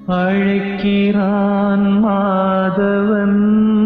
அழைக்கிறான் மாதவன்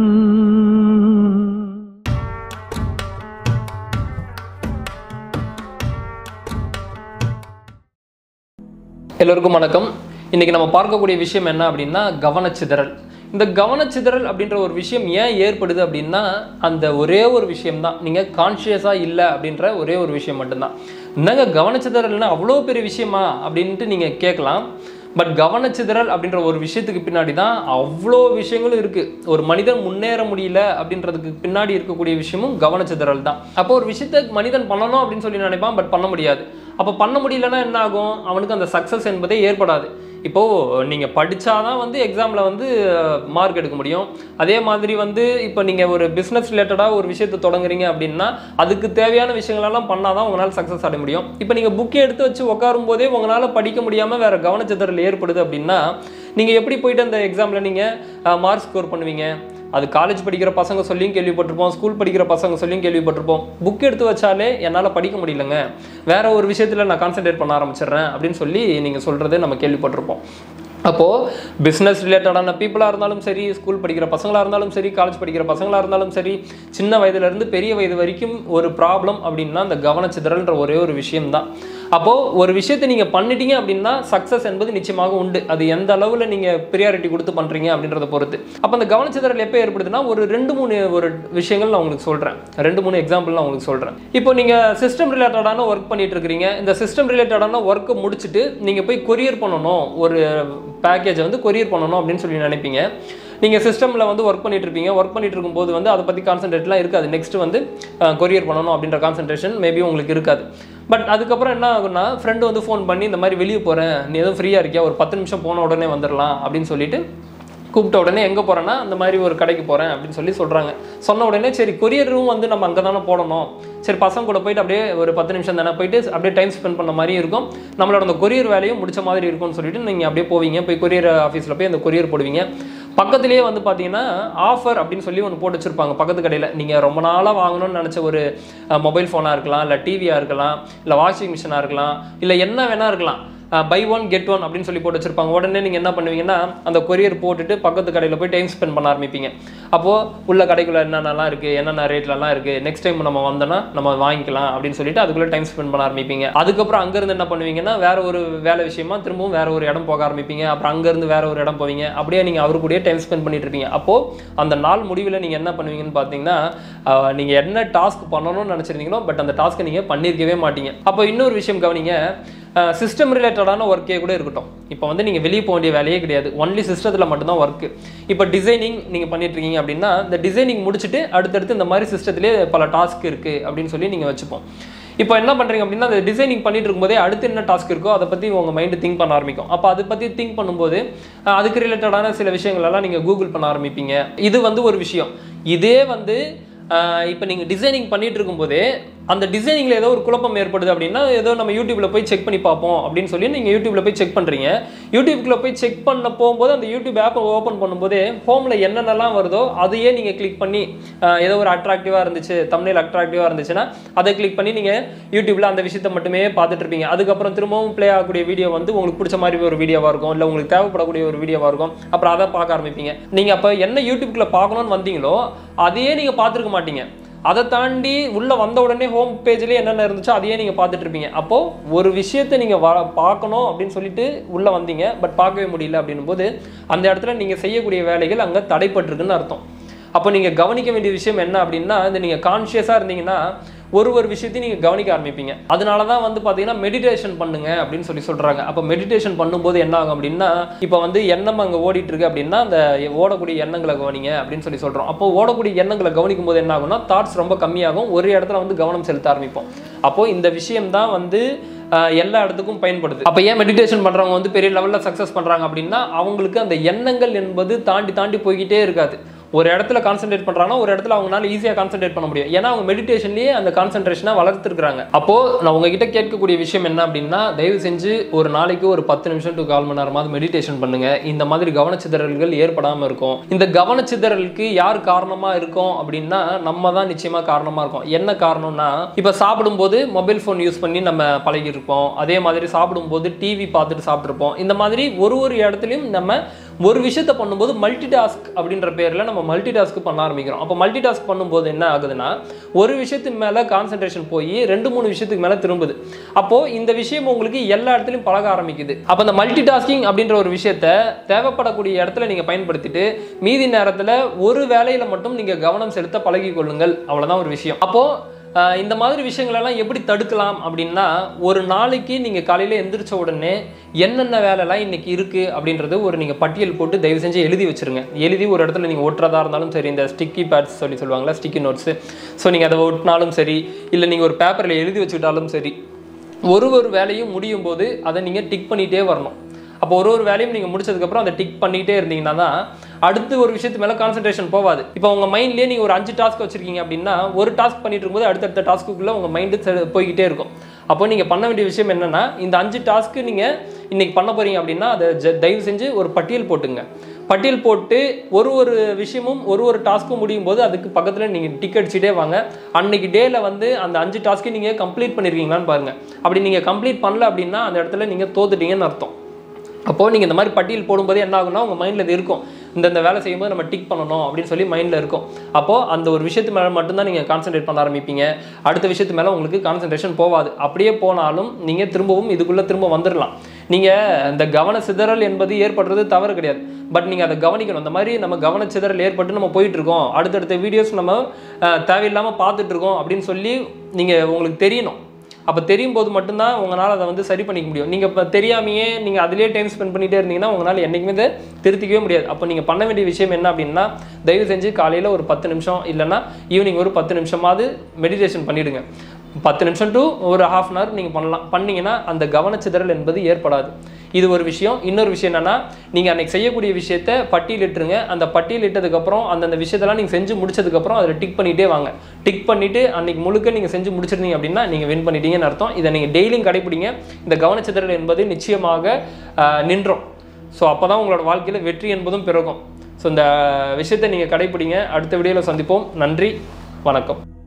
எல்லோருக்கும் வணக்கம் இன்னைக்கு நம்ம பார்க்கக்கூடிய விஷயம் என்ன அப்படின்னா கவனச்சிதறல் இந்த கவனச்சிதறல் அப்படின்ற ஒரு விஷயம் ஏன் ஏற்படுது அப்படின்னா அந்த ஒரே ஒரு விஷயம் தான் நீங்கள் கான்ஷியஸாக இல்லை அப்படின்ற ஒரே ஒரு விஷயம் மட்டும்தான் என்னங்க கவனச்சிதறல்னா அவ்வளோ பெரிய விஷயமா அப்படின்ட்டு நீங்கள் கேட்கலாம் பட் கவனச்சிதறல் அப்படின்ற ஒரு விஷயத்துக்கு பின்னாடி தான் அவ்வளோ விஷயங்களும் இருக்குது ஒரு மனிதன் முன்னேற முடியல அப்படின்றதுக்கு பின்னாடி இருக்கக்கூடிய விஷயமும் கவனச்சிதறல் தான் அப்போ ஒரு விஷயத்தை மனிதன் பண்ணணும் அப்படின்னு சொல்லி நினைப்பான் பட் பண்ண முடியாது அப்போ பண்ண முடியலன்னா என்ன ஆகும் அவனுக்கு அந்த சக்ஸஸ் என்பதே ஏற்படாது இப்போது நீங்கள் படித்தாதான் வந்து எக்ஸாமில் வந்து மார்க் எடுக்க முடியும் அதே மாதிரி வந்து இப்போ நீங்கள் ஒரு பிஸ்னஸ் ரிலேட்டடாக ஒரு விஷயத்தை தொடங்குறீங்க அப்படின்னா அதுக்கு தேவையான விஷயங்களெல்லாம் பண்ணால் தான் உங்களால் சக்ஸஸ் அடைய முடியும் இப்போ நீங்கள் புக்கை எடுத்து வச்சு உட்காரும் போதே உங்களால் படிக்க முடியாமல் வேறு கவனச்சிதறல் ஏற்படுது அப்படின்னா நீங்கள் எப்படி போயிட்டு அந்த எக்ஸாமில் நீங்கள் மார்க் ஸ்கோர் பண்ணுவீங்க அது காலேஜ் படிக்கிற பசங்க சொல்லியும் கேள்விப்பட்டிருப்போம் ஸ்கூல் படிக்கிற பசங்க சொல்லியும் கேள்விப்பட்டிருப்போம் புக் எடுத்து வச்சாலே என்னால் படிக்க முடியலங்க வேற ஒரு விஷயத்தில் நான் கான்சென்ட்ரேட் பண்ண ஆரம்பிச்சிடுறேன் அப்படின்னு சொல்லி நீங்கள் சொல்கிறத நம்ம கேள்விப்பட்டிருப்போம் அப்போது பிஸ்னஸ் ரிலேட்டடான பீப்புளாக இருந்தாலும் சரி ஸ்கூல் படிக்கிற பசங்களாக இருந்தாலும் சரி காலேஜ் படிக்கிற பசங்களாக இருந்தாலும் சரி சின்ன வயதுலேருந்து பெரிய வயது வரைக்கும் ஒரு ப்ராப்ளம் அப்படின்னா அந்த கவனச்சிதறல்ன்ற ஒரே ஒரு விஷயம்தான் அப்போது ஒரு விஷயத்தை நீங்கள் பண்ணிட்டீங்க அப்படின்னா சக்ஸஸ் என்பது நிச்சயமாக உண்டு அது எந்த அளவில் நீங்கள் ப்ரியாரிட்டி கொடுத்து பண்ணுறீங்க அப்படின்றத பொறுத்து அப்போ அந்த கவனச்சிதறல் எப்போ ஏற்படுதுன்னா ஒரு ரெண்டு மூணு ஒரு விஷயங்கள் நான் உங்களுக்கு சொல்கிறேன் ரெண்டு மூணு எக்ஸாம்பிள் நான் உங்களுக்கு சொல்கிறேன் இப்போ நீங்கள் சிஸ்டம் ரிலேட்டடான ஒர்க் பண்ணிட்டு இருக்கிறீங்க இந்த சிஸ்டம் ரிலேட்டடான ஒர்க்கை முடிச்சுட்டு நீங்கள் போய் கொரியர் பண்ணணும் ஒரு பேக்கேஜை வந்து கொரியர் பண்ணணும் அப்படின்னு சொல்லி நினைப்பீங்க நீங்கள் சிஸ்டமில் வந்து ஒர்க் பண்ணிட்டு இருப்பீங்க ஒர்க் பண்ணிட்டு இருக்கும்போது வந்து அதை பற்றி கான்சென்ட்ரேட்லாம் இருக்காது நெக்ஸ்ட் வந்து கொரியர் பண்ணணும் அப்படின்ற கான்சென்ட்ரேஷன் மேபி உங்களுக்கு இருக்காது பட் அதுக்கப்புறம் என்ன ஆகும்னா ஃப்ரெண்டு வந்து ஃபோன் பண்ணி இந்த மாதிரி வெளியே போகிறேன் நீ எதுவும் ஃப்ரீயாக இருக்கியா ஒரு பத்து நிமிஷம் போன உடனே வந்துடலாம் அப்படின்னு சொல்லிட்டு கூப்பிட்ட உடனே எங்கே போகிறேன்னா அந்த மாதிரி ஒரு கடைக்கு போகிறேன் அப்படின்னு சொல்லி சொல்கிறாங்க சொன்ன உடனே சரி கொரியரும் வந்து நம்ம அங்கே தானே போடணும் சரி பசங்க கூட போயிட்டு அப்படியே ஒரு பத்து நிமிஷம் தானே போயிட்டு அப்படியே டைம் ஸ்பெண்ட் பண்ண மாதிரி இருக்கும் நம்மளோட அந்த கொரியர் வேலையும் முடிச்ச மாதிரி இருக்கும்னு சொல்லிட்டு நீங்கள் அப்படியே போவீங்க போய் கொரியர் ஆஃபீஸில் போய் அந்த கொரியர் போடுவீங்க பக்கத்துலேயே வந்து பார்த்தீங்கன்னா ஆஃபர் அப்படின்னு சொல்லி ஒன்று போட்டு வச்சுருப்பாங்க பக்கத்து கடையில் நீங்கள் ரொம்ப நாளாக வாங்கணும்னு நினச்ச ஒரு மொபைல் ஃபோனாக இருக்கலாம் இல்லை டிவியாக இருக்கலாம் இல்லை வாஷிங் மிஷினாக இருக்கலாம் இல்லை என்ன வேணா இருக்கலாம் பை ஒன் கெட் ஒன் அப்படின்னு சொல்லி போட்டு வச்சிருப்பாங்க உடனே நீங்கள் என்ன பண்ணுவீங்கன்னா அந்த கொரியர் போட்டுட்டு பக்கத்து கடையில் போய் டைம் ஸ்பெண்ட் பண்ண ஆரம்பிப்பீங்க அப்போது உள்ள கடைக்குள்ள என்னென்னலாம் இருக்குது என்னென்ன ரேட்லலாம் இருக்குது நெக்ஸ்ட் டைம் நம்ம வந்தோன்னா நம்ம வாங்கிக்கலாம் அப்படின்னு சொல்லிட்டு அதுக்குள்ளே டைம் ஸ்பெண்ட் பண்ண ஆரம்பிப்பீங்க அதுக்கப்புறம் அங்கேருந்து என்ன பண்ணுவீங்கன்னா வேற ஒரு வேலை விஷயமா திரும்பவும் வேற ஒரு இடம் போக ஆரம்பிப்பீங்க அப்புறம் அங்கேருந்து வேற ஒரு இடம் போவீங்க அப்படியே நீங்கள் அவரு கூடயே டைம் ஸ்பெண்ட் பண்ணிட்டு இருப்பீங்க அப்போது அந்த நாள் முடிவில் நீங்கள் என்ன பண்ணுவீங்கன்னு பார்த்தீங்கன்னா நீங்கள் என்ன டாஸ்க் பண்ணணும்னு நினச்சிருந்தீங்களோ பட் அந்த டாஸ்க்கை நீங்கள் பண்ணியிருக்கவே மாட்டீங்க அப்போ இன்னொரு விஷயம் கவனிங்க சிஸ்டம் ரிலேட்டடான ஒர்க்கே கூட இருக்கட்டும் இப்போ வந்து நீங்கள் வெளியே போக வேண்டிய வேலையே கிடையாது ஒன்லி சிஸ்டத்தில் மட்டும்தான் ஒர்க்கு இப்போ டிசைனிங் நீங்கள் பண்ணிட்டு இருக்கீங்க அப்படின்னா இந்த டிசைனிங் முடிச்சுட்டு அடுத்தடுத்து இந்த மாதிரி சிஸ்டத்திலே பல டாஸ்க் இருக்குது அப்படின்னு சொல்லி நீங்கள் வச்சுப்போம் இப்போ என்ன பண்ணுறீங்க அப்படின்னா அந்த டிசைனிங் பண்ணிட்டு இருக்கும்போதே அடுத்து என்ன டாஸ்க் இருக்கோ அதை பற்றி உங்கள் மைண்டு திங்க் பண்ண ஆரம்பிக்கும் அப்போ அதை பற்றி திங்க் பண்ணும்போது அஹ், அதுக்கு ரிலேட்டடான சில விஷயங்கள் எல்லாம் நீங்கள் கூகுள் பண்ண ஆரம்பிப்பீங்க இது வந்து ஒரு விஷயம் இதே வந்து இப்போ நீங்கள் டிசைனிங் பண்ணிட்டு இருக்கும்போதே அந்த டிசைனிங்கில் ஏதோ ஒரு குழப்பம் ஏற்படுது அப்படின்னா ஏதோ நம்ம யூடியூப்ல போய் செக் பண்ணி பார்ப்போம் அப்படின்னு சொல்லி நீங்கள் யூடியூப்ல போய் செக் பண்ணுறீங்க யூடியூப்குள்ள போய் செக் பண்ண போகும்போது அந்த யூடியூப் ஆப்பை ஓப்பன் பண்ணும்போதே ஹோமில் என்னென்னலாம் வருதோ அதையே நீங்கள் கிளிக் பண்ணி ஆஹ், ஏதோ ஒரு அட்ராக்டிவாக இருந்துச்சு தமிழில் அட்ராக்டிவாக இருந்துச்சுன்னா அதை கிளிக் பண்ணி நீங்கள் யூடியூப்ல அந்த விஷயத்தை மட்டுமே பார்த்துட்டு இருப்பீங்க அதுக்கப்புறம் திரும்பவும் ப்ளே ஆகக்கூடிய வீடியோ வந்து உங்களுக்கு பிடிச்ச மாதிரி ஒரு வீடியோவாக இருக்கும் இல்லை உங்களுக்கு தேவைப்படக்கூடிய ஒரு வீடியோவாக இருக்கும் அப்புறம் அதை பார்க்க ஆரம்பிப்பீங்க நீங்கள் அப்போ என்ன யூடியூப்குள்ள பார்க்கணும்னு வந்தீங்களோ அதையே நீங்கள் பார்த்துருக்க மாட்டீங்க அதை தாண்டி உள்ள வந்த உடனே ஹோம் பேஜ்லேயே என்னென்ன இருந்துச்சோ அதையே நீங்கள் பார்த்துட்டு இருப்பீங்க அப்போது ஒரு விஷயத்தை நீங்கள் வ பார்க்கணும் அப்படின்னு சொல்லிட்டு உள்ளே வந்தீங்க பட் பார்க்கவே முடியல அப்படின்னும் போது அந்த இடத்துல நீங்கள் செய்யக்கூடிய வேலைகள் அங்கே தடைப்பட்டிருக்குன்னு அர்த்தம் அப்போ நீங்கள் கவனிக்க வேண்டிய விஷயம் என்ன அப்படின்னா இந்த நீங்கள் கான்ஷியஸாக இருந்தீங்கன்னா ஒரு ஒரு விஷயத்தையும் நீங்கள் கவனிக்க ஆரம்பிப்பீங்க அதனால தான் வந்து பார்த்தீங்கன்னா மெடிடேஷன் பண்ணுங்க அப்படின்னு சொல்லி சொல்கிறாங்க அப்போ மெடிடேஷன் பண்ணும்போது என்ன ஆகும் அப்படின்னா இப்போ வந்து எண்ணம் அங்கே ஓடிட்டு இருக்கு அப்படின்னா அந்த ஓடக்கூடிய எண்ணங்களை கவனிங்க அப்படின்னு சொல்லி சொல்கிறோம் அப்போ ஓடக்கூடிய எண்ணங்களை கவனிக்கும் போது என்ன ஆகும்னா தாட்ஸ் ரொம்ப கம்மியாகும் ஒரு இடத்துல வந்து கவனம் செலுத்த ஆரம்பிப்போம் அப்போ இந்த விஷயம் தான் வந்து ஆஹ், எல்லா இடத்துக்கும் பயன்படுது அப்போ ஏன் மெடிடேஷன் பண்ணுறவங்க வந்து பெரிய லெவலில் சக்ஸஸ் பண்ணுறாங்க அப்படின்னா அவங்களுக்கு அந்த எண்ணங்கள் என்பது தாண்டி தாண்டி போய்கிட்டே இருக்காது ஒரு இடத்துல கான்சென்ட்ரேட் பண்ணுறாங்கன்னா ஒரு இடத்துல அவங்களால ஈஸியாக கான்சென்ட்ரேட் பண்ண முடியும் ஏன்னா அவங்க மெடிடேஷன்லேயே அந்த கான்சென்ட்ரேஷனை வளர்த்துருக்காங்க அப்போது நான் உங்ககிட்ட கேட்கக்கூடிய விஷயம் என்ன அப்படின்னா தயவு செஞ்சு ஒரு நாளைக்கு ஒரு பத்து நிமிஷம் டு கால் மணி நேரமாவது மெடிடேஷன் பண்ணுங்க இந்த மாதிரி கவனச்சிதறல்கள் ஏற்படாமல் இருக்கும் இந்த கவனச்சிதறலுக்கு யார் காரணமாக இருக்கும் அப்படின்னா நம்ம தான் நிச்சயமாக காரணமாக இருக்கும் என்ன காரணம்னா இப்போ சாப்பிடும்போது மொபைல் ஃபோன் யூஸ் பண்ணி நம்ம பழகிருப்போம் அதே மாதிரி சாப்பிடும்போது டிவி பார்த்துட்டு சாப்பிட்ருப்போம் இந்த மாதிரி ஒரு ஒரு இடத்துலையும் நம்ம ஒரு விஷயத்தை பண்ணும்போது மல்டி டாஸ்க் அப்படின்ற பேரில் நம்ம மல்டி டாஸ்க் பண்ண ஆரம்பிக்கிறோம் அப்போ மல்டி டாஸ்க் பண்ணும்போது என்ன ஆகுதுன்னா ஒரு விஷயத்துக்கு மேலே கான்சென்ட்ரேஷன் போய் ரெண்டு மூணு விஷயத்துக்கு மேலே திரும்புது அப்போது இந்த விஷயம் உங்களுக்கு எல்லா இடத்துலையும் பழக ஆரம்பிக்குது அப்போ இந்த மல்டி டாஸ்கிங் அப்படின்ற ஒரு விஷயத்த தேவைப்படக்கூடிய இடத்துல நீங்கள் பயன்படுத்திட்டு மீதி நேரத்தில் ஒரு வேலையில் மட்டும் நீங்கள் கவனம் செலுத்த பழகிக் கொள்ளுங்கள் அவ்வளோதான் ஒரு விஷயம் அப்போது ஆஹ் இந்த மாதிரி விஷயங்களெல்லாம் எப்படி தடுக்கலாம் அப்படின்னா ஒரு நாளைக்கு நீங்கள் காலையில் எந்திரிச்ச உடனே என்னென்ன வேலைலாம் இன்னைக்கு இருக்குது அப்படின்றது ஒரு நீங்கள் பட்டியல் போட்டு தயவு செஞ்சு எழுதி வச்சிருங்க எழுதி ஒரு இடத்துல நீங்கள் ஒட்டுறதா இருந்தாலும் சரி இந்த ஸ்டிக்கி பேட்ஸ் சொல்லி சொல்லுவாங்களா ஸ்டிக்கி நோட்ஸு ஸோ நீங்கள் அதை ஒட்டினாலும் சரி இல்லை நீங்கள் ஒரு பேப்பரில் எழுதி வச்சுக்கிட்டாலும் சரி ஒரு ஒரு வேலையும் முடியும் போது அதை நீங்கள் டிக் பண்ணிகிட்டே வரணும் அப்போ ஒரு ஒரு வேலையும் நீங்கள் முடிச்சதுக்கப்புறம் அதை டிக் பண்ணிகிட்டே இருந்தீங்கன்னா தான் அடுத்து ஒரு விஷயத்து மேலே கான்சன்ட்ரேஷன் போகாது இப்போ உங்கள் மைண்ட்லேயே நீங்கள் ஒரு அஞ்சு டாஸ்க் வச்சிருக்கீங்க அப்படின்னா ஒரு டாஸ்க் பண்ணிட்டு இருக்கும்போது அடுத்தடுத்த டாஸ்க்குள்ளே உங்கள் மைண்டு போய்கிட்டே இருக்கும் அப்போ நீங்கள் பண்ண வேண்டிய விஷயம் என்னென்னா இந்த அஞ்சு டாஸ்க்கு நீங்கள் இன்னைக்கு பண்ண போகிறீங்க அப்படின்னா அதை ஜ- தயவு செஞ்சு ஒரு பட்டியல் போட்டுங்க பட்டியல் போட்டு ஒரு ஒரு விஷயமும் ஒரு ஒரு டாஸ்க்கும் முடியும் போது அதுக்கு பக்கத்தில் நீங்கள் டிக் அடிச்சுட்டே வாங்க அன்னைக்கு டேல வந்து அந்த அஞ்சு டாஸ்க்கு நீங்கள் கம்ப்ளீட் பண்ணியிருக்கீங்களான்னு பாருங்கள் அப்படி நீங்கள் கம்ப்ளீட் பண்ணல அப்படின்னா அந்த இடத்துல நீங்கள் தோத்துட்டீங்கன்னு அர்த்தம் அப்போது நீங்கள் இந்த மாதிரி பட்டியல் போடும்போது என்ன ஆகும்னா உங்கள் மைண்டில் இது இருக்கும் இந்த இந்த வேலை செய்யும்போது நம்ம டிக் பண்ணணும் அப்படின்னு சொல்லி மைண்டில் இருக்கும் அப்போது அந்த ஒரு விஷயத்து மேலே மட்டும்தான் நீங்கள் கான்சென்ட்ரேட் பண்ண ஆரம்பிப்பீங்க அடுத்த விஷயத்து மேலே உங்களுக்கு கான்சென்ட்ரேஷன் போகாது அப்படியே போனாலும் நீங்கள் திரும்பவும் இதுக்குள்ளே திரும்ப வந்துடலாம் நீங்கள் இந்த கவன சிதறல் என்பது ஏற்படுறது தவறு கிடையாது பட் நீங்கள் அதை கவனிக்கணும் இந்த மாதிரி நம்ம கவன சிதறல் ஏற்பட்டு நம்ம போயிட்டு இருக்கோம் அடுத்தடுத்த வீடியோஸ் நம்ம அஹ், தேவையில்லாமல் பார்த்துட்டு இருக்கோம் அப்படின்னு சொல்லி நீங்கள் உங்களுக்கு தெரியணும் அப்போ தெரியும் போது மட்டும்தான் உங்களால் அதை வந்து சரி பண்ணிக்க முடியும் நீங்கள் இப்போ தெரியாமையே நீங்கள் அதிலே டைம் ஸ்பெண்ட் பண்ணிகிட்டே இருந்தீங்கன்னா உங்களால் என்றைக்குமே இதை திருத்திக்கவே முடியாது அப்போ நீங்கள் பண்ண வேண்டிய விஷயம் என்ன அப்படின்னா தயவு செஞ்சு காலையில் ஒரு பத்து நிமிஷம் இல்லைன்னா ஈவினிங் ஒரு பத்து நிமிஷமாவது மெடிடேஷன் பண்ணிவிடுங்க பத்து நிமிஷம் டு ஒரு ஹாஃப் அன் ஹவர் நீங்கள் பண்ணலாம் பண்ணீங்கன்னா அந்த கவனச்சிதறல் என்பது ஏற்படாது இது ஒரு விஷயம் இன்னொரு விஷயம் என்னன்னா நீங்கள் அன்னைக்கு செய்யக்கூடிய விஷயத்த பட்டியலிட்டுருங்க அந்த பட்டியலிட்டதுக்கப்புறம் அந்தந்த விஷயத்தெல்லாம் நீங்கள் செஞ்சு முடிச்சதுக்கப்புறம் அதில் டிக் பண்ணிகிட்டே வாங்க டிக் பண்ணிவிட்டு அன்னைக்கு முழுக்க நீங்கள் செஞ்சு முடிச்சிருந்தீங்க அப்படின்னா நீங்கள் வின் பண்ணிட்டீங்கன்னு அர்த்தம் இதை நீங்கள் டெய்லியும் கடைப்பிடிங்க இந்த கவனச்சிதறல் என்பது நிச்சயமாக ஆஹ், நின்றோம் ஸோ அப்போ தான் உங்களோட வாழ்க்கையில் வெற்றி என்பதும் பிறகும் ஸோ இந்த விஷயத்தை நீங்கள் கடைப்பிடிங்க அடுத்த வீடியோவில் சந்திப்போம் நன்றி வணக்கம்